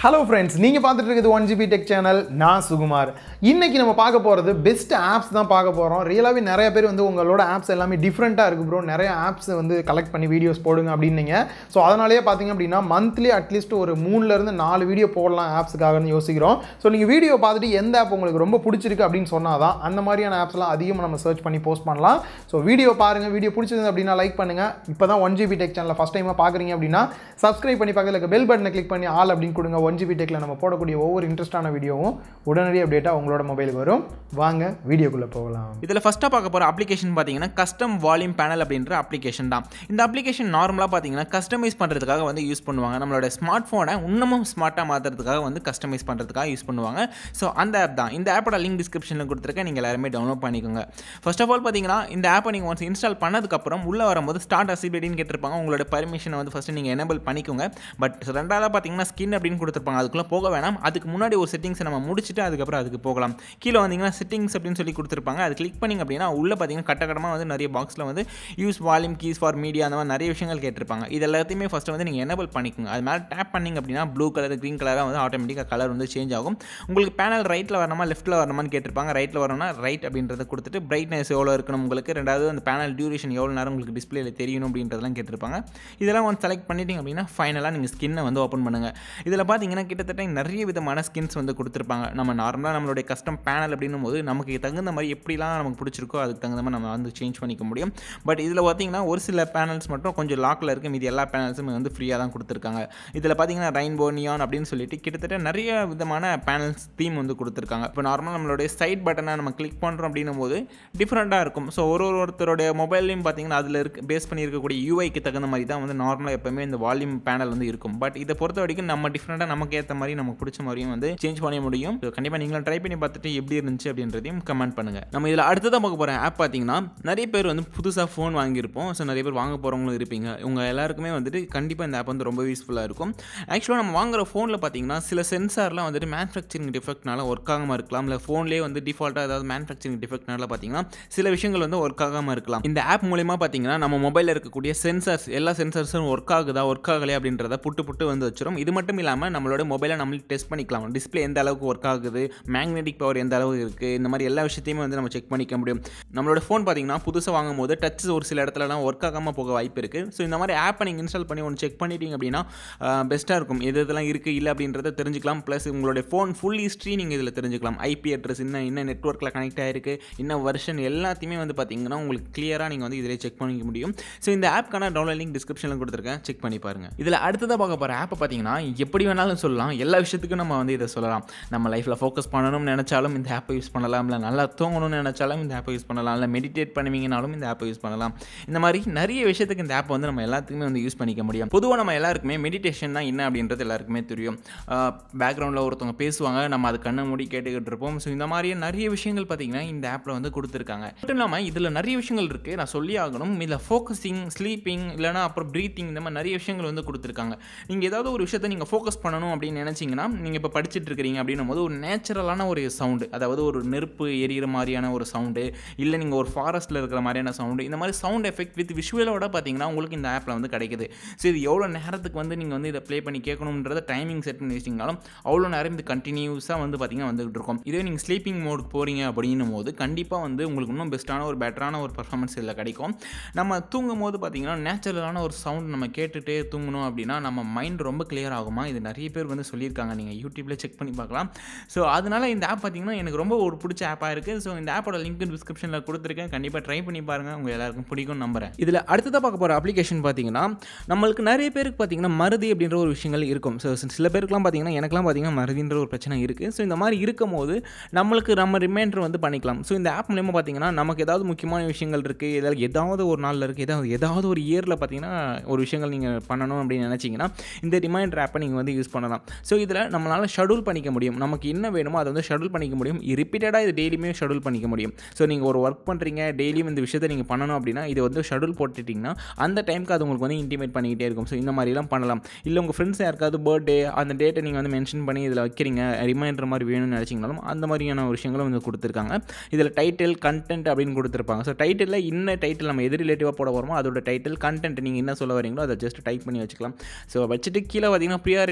hello friends நீங்கள் பார்த்துட்டு இருக்குது ஒன் ஜிபி டெக் சேனல் நான் சுகுமார் இன்னைக்கு நம்ம பார்க்க போகிறது பெஸ்ட் ஆப்ஸ் தான் பார்க்க போகிறோம் ரியலாகவே நிறைய பேர் வந்து உங்களோட ஆப்ஸ் எல்லாமே டிஃப்ரெண்ட்டாக இருக்குது ப்ரோ நிறைய ஆப்ஸ் வந்து கலெக்ட் பண்ணி வீடியோஸ் போடுங்க அப்படின்னீங்க ஸோ அதனாலேயே பார்த்தீங்க அப்படின்னா மந்த்லி அட்லீஸ்ட் ஒரு மூணுலேருந்து நாலு வீடியோ போடலாம் ஆப்ஸுக்காகன்னு யோசிக்கிறோம் ஸோ நீங்கள் வீடியோ பார்த்துட்டு எந்த ஆப் உங்களுக்கு ரொம்ப பிடிச்சிருக்கு அப்படின்னு சொன்னால் தான் அந்த மாதிரியான ஆப்ஸ்லாம் அதிகமாக நம்ம சர்ச் பண்ணி போஸ்ட் பண்ணலாம் ஸோ வீடியோ பாருங்கள் வீடியோ பிடிச்சது அப்படின்னா லைக் பண்ணுங்கள் இப்போ தான் ஒன் ஜிபி டெக் சேனலில் ஃபஸ்ட் டைமாக பார்க்குறீங்க அப்படின்னா சப்ஸ்கிரைப் பண்ணி பக்கத்தில் இருக்க பெல் பட்டனை கிளிக் பண்ணி ஆல் அப்படின்னு கொடுங்க ஒன் ஜிபி டெக்கில் நம்ம போடக்கூடிய ஒவ்வொரு இன்ட்ரெஸ்டான வீடியோவும் உடனடி அப்டேட்டாக உங்களோட மொபைலுக்கு வரும் வாங்க வீடியோக்குள்ளே போகலாம் இதில் ஃபஸ்ட்டாக பார்க்க போகிற அப்ளிகேஷன் பார்த்தீங்கன்னா கஸ்டம் வால்யூம் பேனல் அப்படின்ற அப்ளிகேஷன் தான் இந்த அப்ளிகேஷன் நார்மலாக பார்த்தீங்கன்னா கஸ்டமைஸ் பண்ணுறதுக்காக வந்து யூஸ் பண்ணுவாங்க நம்மளோட ஸ்மார்ட் ஃபோனை இன்னமும் ஸ்மார்ட்டாக மாற்றுறதுக்காக வந்து கஸ்டமைஸ் பண்ணுறதுக்காக யூஸ் பண்ணுவாங்க ஸோ அந்த ஆப் தான் இந்த ஆப்போட லிங்க் டிஸ்கிரிப்ஷனில் கொடுத்துருக்கேன் நீங்கள் எல்லாருமே டவுன்லோட் பண்ணிக்கோங்க ஃபர்ஸ்ட் ஆஃப் ஆல் பார்த்தீங்கன்னா இந்த ஆப்பை நீங்கள் ஒன்ஸ் இன்ஸ்டால் பண்ணதுக்கப்புறம் உள்ளே வரும்போது ஸ்டார்ட் அசிபிலிட்டின்னு கேட்டிருப்பாங்க உங்களோட பர்மிஷனை வந்து ஃபஸ்ட்டு நீங்கள் எனேபிள் பண்ணிக்கோங்க பட் ரெண்டாவது பார்த்தீங்கன்னா ஸ்கின் அப்படின்னு கொடுத்துருப்பாங்க அதுக்குள்ளே போக வேணாம் அதுக்கு முன்னாடி ஒரு செட்டிங்ஸை நம்ம முடிச்சுட்டு அதுக்கப்புறம் அதுக்கு போகலாம் கீழே வந்தீங்கன்னா செட்டிங்ஸ் அப்படின்னு சொல்லி கொடுத்துருப்பாங்க அது கிளிக் பண்ணிங்க அப்படின்னா உள்ளே பார்த்தீங்கன்னா கட்ட கட்டமாக வந்து நிறைய பாக்ஸில் வந்து use volume keys for media அந்த மாதிரி நிறைய விஷயங்கள் கேட்டிருப்பாங்க இது எல்லாத்தையுமே ஃபஸ்ட்டு வந்து நீங்கள் எனேபிள் பண்ணிக்கோங்க அது மேலே டேப் பண்ணிங்க அப்படின்னா ப்ளூ கலர் க்ரீன் கலராக வந்து ஆட்டோமேட்டிக்காக கலர் வந்து சேஞ்ச் ஆகும் உங்களுக்கு பேனல் ரைட்டில் வரணுமா லெஃப்ட்டில் வரணுமான்னு கேட்டிருப்பாங்க ரைட்டில் வரணும்னா ரைட் அப்படின்றத கொடுத்துட்டு பிரைட்னஸ் எவ்வளோ இருக்கணும் உங்களுக்கு ரெண்டாவது அந்த பேனல் டியூரேஷன் எவ்வளோ நேரம் உங்களுக்கு டிஸ்பிளேல தெரியணும் அப்படின்றதெல்லாம் கேட்டிருப்பாங்க இதெல்லாம் வந்து செலக்ட் பண்ணிட்டீங்க அப்படின்னா ஃபைனலாக நீங்கள் ஸ்கின்னை வந்து ஓப்பன் பண்ணுங்கள் இதில் பார்த்தீங்கன்னா கிட்டத்தட்ட நிறைய விதமான ஸ்கின்ஸ் வந்து கொடுத்துருப்பாங்க நம்ம நார்மலாக நம்மளுடைய கஸ்டம் பேனல் அப்படின்னும் போது நமக்கு தகுந்த மாதிரி எப்படிலாம் நமக்கு பிடிச்சிருக்கோ அதுக்கு தகுந்த மாதிரி நம்ம வந்து சேஞ்ச் பண்ணிக்க முடியும் பட் இதில் பார்த்தீங்கன்னா ஒரு சில பேனல்ஸ் மட்டும் கொஞ்சம் லாக்கில் இருக்குது மீதி எல்லா பேனல்ஸுமே வந்து ஃப்ரீயாக தான் கொடுத்துருக்காங்க இதில் பார்த்தீங்கன்னா ரெயின்போ நியான் அப்படின்னு சொல்லிட்டு கிட்டத்தட்ட நிறைய விதமான பேனல்ஸ் தீம் வந்து கொடுத்துருக்காங்க இப்போ நார்மலாக நம்மளுடைய சைட் பட்டனை நம்ம கிளிக் பண்ணுறோம் அப்படின்னும் போது டிஃப்ரெண்ட்டாக இருக்கும் ஸோ ஒரு ஒரு ஒருத்தருடைய மொபைல்லையும் பார்த்தீங்கன்னா அதில் இருக்க பேஸ் பண்ணி இருக்கக்கூடிய யூஐக்கு தகுந்த மாதிரி தான் வந்து நார்மலாக எப்போவுமே இந்த வால்யூம் பேனல் வந்து இருக்கும் பட் இதை பொறுத்த வரைக்கும் நம்ம டிஃப்ரெண்ட்டாக நமக்கு ஏற்ற மாதிரி நமக்கு பிடிச்ச மாதிரியும் வந்து சேஞ்ச் பண்ண முடியும் ஸோ கண்டிப்பாக நீங்களும் ட்ரை பண்ணி பார்த்துட்டு எப்படி இருந்துச்சு அப்படின்றதையும் கமெண்ட் பண்ணுங்கள் நம்ம இதில் அடுத்ததாக பார்க்க போகிற ஆப் பார்த்தீங்கன்னா நிறைய பேர் வந்து புதுசாக ஃபோன் வாங்கியிருப்போம் ஸோ நிறைய பேர் வாங்க போகிறவங்களும் இருப்பீங்க உங்கள் எல்லாருக்குமே வந்துட்டு கண்டிப்பாக இந்த ஆப் வந்து ரொம்ப யூஸ்ஃபுல்லாக இருக்கும் ஆக்சுவலாக நம்ம வாங்குற ஃபோனில் பார்த்தீங்கன்னா சில சென்சார்லாம் வந்துட்டு மேனுஃபேக்சரிங் டிஃபெக்ட்னால ஒர்க் ஆகாமல் இருக்கலாம் இல்லை ஃபோன்லேயே வந்து டிஃபால்ட்டாக ஏதாவது மேனுஃபேக்சரிங் டிஃபெக்ட்னால பார்த்தீங்கன்னா சில விஷயங்கள் வந்து ஒர்க் ஆகாமல் இருக்கலாம் இந்த ஆப் மூலயமா பார்த்தீங்கன்னா நம்ம மொபைலில் இருக்கக்கூடிய சென்சார்ஸ் எல்லா சென்சார்ஸும் ஒர்க் ஆகுதா ஒர்க் ஆகலையா அப்படின்றத புட்டு புட்டு வந்து வச்சிரும் இது மட்டும் இல்லாமல் நம்மளோட மொபைலை நம்மளுக்கு டெஸ்ட் பண்ணிக்கலாம் டிஸ்பிளே எந்த அளவுக்கு ஒர்க் ஆகுது மேக்னெட்டிக் பவர் எந்த அளவுக்கு இருக்குது இந்த மாதிரி எல்லா விஷயத்தையுமே வந்து நம்ம செக் பண்ணிக்க முடியும் நம்மளோட ஃபோன் பார்த்தீங்கன்னா புதுசாக வாங்கும் போது டச் ஒரு சில இடத்துலலாம் ஒர்க் ஆகாமல் போக வாய்ப்பு இருக்குது ஸோ இந்த மாதிரி ஆப்பை நீங்கள் இன்ஸ்டால் பண்ணி ஒன்று செக் பண்ணிட்டீங்க அப்படின்னா பெஸ்ட்டாக இருக்கும் எது இதெல்லாம் இருக்குது இல்லை அப்படின்றத தெரிஞ்சுக்கலாம் ப்ளஸ் உங்களுடைய ஃபோன் ஃபுல் ஹிஸ்ட்ரி நீங்கள் இதில் தெரிஞ்சுக்கலாம் ஐபி அட்ரஸ் இன்னும் என்ன நெட்ஒர்க்கில் கனெக்ட் ஆகிருக்கு இன்னும் வருஷன் எல்லாத்தையுமே வந்து பார்த்தீங்கன்னா உங்களுக்கு கிளியராக நீங்கள் வந்து இதிலே செக் பண்ணிக்க முடியும் ஸோ இந்த ஆப்க்கான டவுன்லோட் லிங்க் டிஸ்கிரிப்ஷனில் கொடுத்துருக்கேன் செக் பண்ணி பாருங்கள் இதில் அடுத்ததாக பார்க்க போகிற ஆப்பை பார்த்தீங்கன்னா எப்படி வேணாலும் சொல்லலாம் எல்லா விஷயத்துக்கும் நம்ம வந்து இதை சொல்லலாம் நம்ம லைஃப்பில் ஃபோக்கஸ் பண்ணணும்னு நினச்சாலும் இந்த ஆப்பை யூஸ் பண்ணலாம் இல்லை நல்லா தூங்கணும்னு நினச்சாலும் இந்த ஆப்பை யூஸ் பண்ணலாம் இல்லை மெடிடேட் பண்ணுவீங்கனாலும் இந்த ஆப்பை யூஸ் பண்ணலாம் இந்த மாதிரி நிறைய விஷயத்துக்கு இந்த ஆப் வந்து நம்ம எல்லாத்துக்குமே வந்து யூஸ் பண்ணிக்க முடியும் பொதுவாக நம்ம எல்லாருக்குமே மெடிடேஷன் தான் என்ன அப்படின்றது எல்லாருக்குமே தெரியும் பேக்ரவுண்டில் ஒருத்தவங்க பேசுவாங்க நம்ம அது கண்ணை மூடி கேட்டுக்கிட்டு இருப்போம் ஸோ இந்த மாதிரியே நிறைய விஷயங்கள் பார்த்தீங்கன்னா இந்த ஆப்பில் வந்து கொடுத்துருக்காங்க மட்டும் இல்லாமல் இதில் நிறைய விஷயங்கள் இருக்குது நான் சொல்லி ஆகணும் இதில் ஃபோக்கஸிங் ஸ்லீப்பிங் இல்லைனா அப்புறம் ப்ரீத்திங் இந்த மாதிரி நிறைய விஷயங்கள் வந்து கொடுத்துருக்காங்க நீங்கள் ஏதாவது ஒரு விஷயத்தை நீங்கள் ஃபோக்கஸ் பண்ணணும் அப்படின்னு நினச்சிங்கன்னா நீங்கள் இப்போ படிச்சுட்டு இருக்கிறீங்க அப்படின்னும் போது ஒரு நேச்சுரலான ஒரு சவுண்டு அதாவது ஒரு நெருப்பு எரியிற மாதிரியான ஒரு சவுண்டு இல்லை நீங்கள் ஒரு ஃபாரஸ்ட்டில் இருக்கிற மாதிரியான சவுண்டு இந்த மாதிரி சவுண்ட் எஃபெக்ட் வித் விஷுவலோட பார்த்தீங்கன்னா உங்களுக்கு இந்த ஆப்பில் வந்து கிடைக்குது ஸோ இது எவ்வளோ நேரத்துக்கு வந்து நீங்கள் வந்து இதை ப்ளே பண்ணி கேட்கணுன்றத டைமிங் செட் பண்ணி வச்சிங்கனாலும் அவ்வளோ நேரம் இது கண்டினியூஸாக வந்து பார்த்தீங்கன்னா வந்துகிட்டு இருக்கும் இதே நீங்கள் ஸ்லீப்பிங் மோடுக்கு போகிறீங்க அப்படின்னும் போது கண்டிப்பாக வந்து உங்களுக்கு இன்னும் பெஸ்ட்டான ஒரு பெட்டரான ஒரு பர்ஃபார்மன்ஸ் இதில் கிடைக்கும் நம்ம தூங்கும் போது பார்த்தீங்கன்னா நேச்சுரலான ஒரு சவுண்ட் நம்ம கேட்டுகிட்டே தூங்கணும் அப்படின்னா நம்ம மைண்ட் ரொம்ப கிளியர் ஆகுமா இது நிறைய பேர் வந்து சொல்லியிருக்காங்க நீங்கள் யூடியூப்பில் செக் பண்ணி பார்க்கலாம் ஸோ அதனால் இந்த ஆப் பார்த்தீங்கன்னா எனக்கு ரொம்ப ஒரு பிடிச்ச ஆப்பாக இருக்குது ஸோ இந்த ஆப்போட லிங்க் டிஸ்கிரிப்ஷனில் கொடுத்துருக்கேன் கண்டிப்பாக ட்ரை பண்ணி பாருங்கள் உங்கள் எல்லாருக்கும் பிடிக்கும் நம்புறேன் இதில் அடுத்ததாக பார்க்க போகிற அப்ளிகேஷன் பார்த்தீங்கன்னா நம்மளுக்கு நிறைய பேருக்கு பார்த்தீங்கன்னா மருதி அப்படின்ற ஒரு விஷயங்கள் இருக்கும் ஸோ சில பேருக்குலாம் பார்த்தீங்கன்னா எனக்குலாம் பார்த்தீங்கன்னா மருதின்ற ஒரு பிரச்சனை இருக்குது ஸோ இந்த மாதிரி இருக்கும் போது நம்மளுக்கு நம்ம ரிமைண்டர் வந்து பண்ணிக்கலாம் ஸோ இந்த ஆப் மூலயமா பார்த்தீங்கன்னா நமக்கு ஏதாவது முக்கியமான விஷயங்கள் இருக்குது ஏதாவது ஏதாவது ஒரு நாளில் இருக்குது ஏதாவது ஏதாவது ஒரு இயரில் பார்த்தீங்கன்னா ஒரு விஷயங்கள் நீங்கள் பண்ணணும் அப்படின்னு நினச்சிங்கன்னா இந்த ரிமைண்டர் ஆப்பை நீங்கள் வந்து யூஸ் பண்ணலாம் ஸோ இதில் நம்மளால் ஷெடியூல் பண்ணிக்க முடியும் நமக்கு என்ன வேணுமோ அதை வந்து ஷெடியூல் பண்ணிக்க முடியும் ரிப்பீட்டடாக இது டெய்லியுமே ஷெடியூல் பண்ணிக்க முடியும் ஸோ நீங்கள் ஒரு ஒர்க் பண்ணுறீங்க டெய்லியும் இந்த விஷயத்தை நீங்கள் பண்ணணும் அப்படின்னா இது வந்து ஷெடியூல் போட்டுட்டிங்கன்னா அந்த டைமுக்கு அது உங்களுக்கு வந்து இன்டிமேட் பண்ணிக்கிட்டே இருக்கும் ஸோ இந்த மாதிரிலாம் பண்ணலாம் இல்லை உங்கள் ஃப்ரெண்ட்ஸ் யாருக்காவது பர்த்டே அந்த டேட்டை நீங்கள் வந்து மென்ஷன் பண்ணி இதில் வைக்கிறீங்க ரிமைண்டர் மாதிரி வேணும்னு நினச்சிங்கனாலும் அந்த மாதிரியான விஷயங்களும் வந்து கொடுத்துருக்காங்க இதில் டைட்டில் கண்டென்ட் அப்படின்னு கொடுத்துருப்பாங்க ஸோ டைட்டிலில் இன்ன டைட்டில் நம்ம எது ரிலேட்டிவாக போட போகிறோமோ அதோட டைட்டில் கண்டென்ட் நீங்கள் என்ன சொல்ல வரீங்களோ அதை ஜஸ்ட் டைப் பண்ணி வச்சுக்கலாம் ஸோ வச்சுட்டு கீழே பார்த்தீங்கன்னா ப்ரியாரிட்டியும் கொடுத்துருப்பாங்க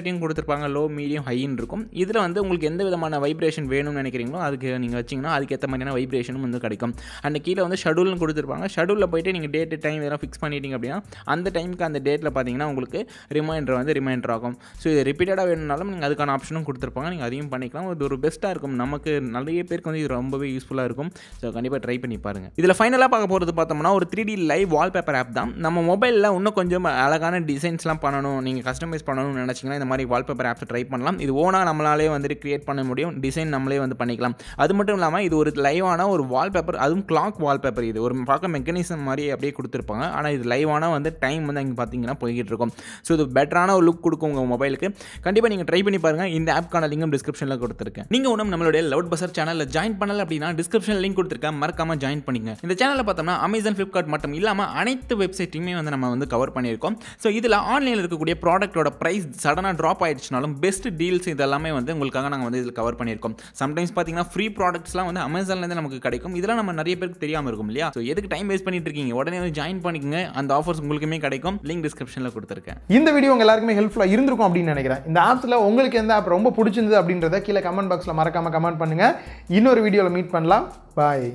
கொடுத்துருப்பாங்க லோ மீடியம் ஹைன்னு இருக்கும் இதில் வந்து உங்களுக்கு எந்த விதமான வைப்ரேஷன் வேணும்னு நினைக்கிறீங்களோ அதுக்கு நீங்கள் வச்சிங்கன்னா அதுக்கேற்ற மாதிரியான வைப்ரேஷனும் வந்து கிடைக்கும் அந்த கீழே வந்து ஷெடியூல்னு கொடுத்துருப்பாங்க ஷெடியூலில் போயிட்டு நீங்கள் டேட்டு டைம் இதெல்லாம் ஃபிக்ஸ் பண்ணிட்டீங்க அப்படின்னா அந்த டைமுக்கு அந்த டேட்டில் பார்த்தீங்கன்னா உங்களுக்கு ரிமைண்டர் வந்து ரிமைண்டர் ஆகும் ஸோ இது ரிப்பீட்டடாக வேணும்னாலும் நீங்கள் அதுக்கான ஆப்ஷனும் கொடுத்துருப்பாங்க நீங்கள் அதையும் பண்ணிக்கலாம் இது ஒரு பெஸ்ட்டாக இருக்கும் நமக்கு நிறைய பேருக்கு வந்து இது ரொம்பவே யூஸ்ஃபுல்லாக இருக்கும் ஸோ கண்டிப்பாக ட்ரை பண்ணி பாருங்கள் இதில் ஃபைனலாக பார்க்க போகிறது பார்த்தோம்னா ஒரு three D live wallpaper app தான் நம்ம மொபைலில் இன்னும் கொஞ்சம் அழகான டிசைன்ஸ்லாம் பண்ணணும் நீங்கள் கஸ்டமைஸ் பண்ணணும்னு நினச்சிங்கன்னா இந்த மாதிரி வால்பேப்பர் ஆப்ஸ் ட்ரை பண்ணலாம் இது ஓனாக நம்மளாலே வந்துட்டு கிரியேட் பண்ண முடியும் டிசைன் நம்மளே வந்து பண்ணிக்கலாம் அது மட்டும் இல்லாமல் இது ஒரு லைவான ஒரு வால்பேப்பர் அதுவும் கிளாக் வால்பேப்பர் இது ஒரு பார்க்க மெக்கானிசம் மாதிரி அப்படியே கொடுத்துருப்பாங்க ஆனால் இது லைவான வந்து டைம் வந்து அங்கே பார்த்தீங்கன்னா போய்கிட்டு இருக்கும் ஸோ இது பெட்டரான ஒரு லுக் கொடுக்கும் உங்கள் மொபைலுக்கு கண்டிப்பாக நீங்கள் ட்ரை பண்ணி பாருங்கள் இந்த ஆப்க்கான லிங்கும் டிஸ்கிரிப்ஷனில் கொடுத்துருக்கேன் நீங்கள் ஒன்றும் நம்மளுடைய லவுட் பசர் சேனலில் ஜாயின் பண்ணல அப்படின்னா டிஸ்கிரிப்ஷன் லிங்க் கொடுத்துருக்கேன் மறக்காம ஜாயின் பண்ணிங்க இந்த சேனலில் பார்த்தோம்னா அமேசான் ஃப்ளிப்கார்ட் மட்டும் இல்லாமல் அனைத்து வெப்சைட்டையுமே வந்து நம்ம வந்து கவர் பண்ணியிருக்கோம் ஸோ இதில் ஆன்லைனில் இருக்கக்கூடிய ப்ராடக்ட்டோட ப்ரைஸ் சடனாக ட்ராப் ஆயிடுச்சுனாலும் பெஸ்ட் டீல்ஸ் இதெல்லாமே வந்து உங்களுக்காக நாங்கள் வந்து இதில் கவர் பண்ணியிருக்கோம் சம்டைம்ஸ் பார்த்தீங்கன்னா ஃப்ரீ ப்ராடக்ட்ஸ்லாம் வந்து அமேசான்லேருந்து நமக்கு கிடைக்கும் இதெல்லாம் நம்ம நிறைய பேருக்கு தெரியாமல் இருக்கும் இல்லையா ஸோ எதுக்கு டைம் வேஸ்ட் பண்ணிட்டு இருக்கீங்க உடனே வந்து ஜாயின் பண்ணிக்கங்க அந்த ஆஃபர்ஸ் உங்களுக்குமே கிடைக்கும் லிங்க் டிஸ்கிரிப்ஷனில் கொடுத்துருக்கேன் இந்த வீடியோ உங்க எல்லாருக்குமே ஹெல்ப்ஃபுல்லாக இருந்திருக்கும் அப்படின்னு நினைக்கிறேன் இந்த ஆப்ஸில் உங்களுக்கு எந்த ஆப் ரொம்ப பிடிச்சிருந்தது அப்படின்றத கீழே கமெண்ட் பாக்ஸில் மறக்காம கமெண்ட் பண்ணுங்க இன்னொரு வீடியோவில் மீட் பண்ணலாம் பாய்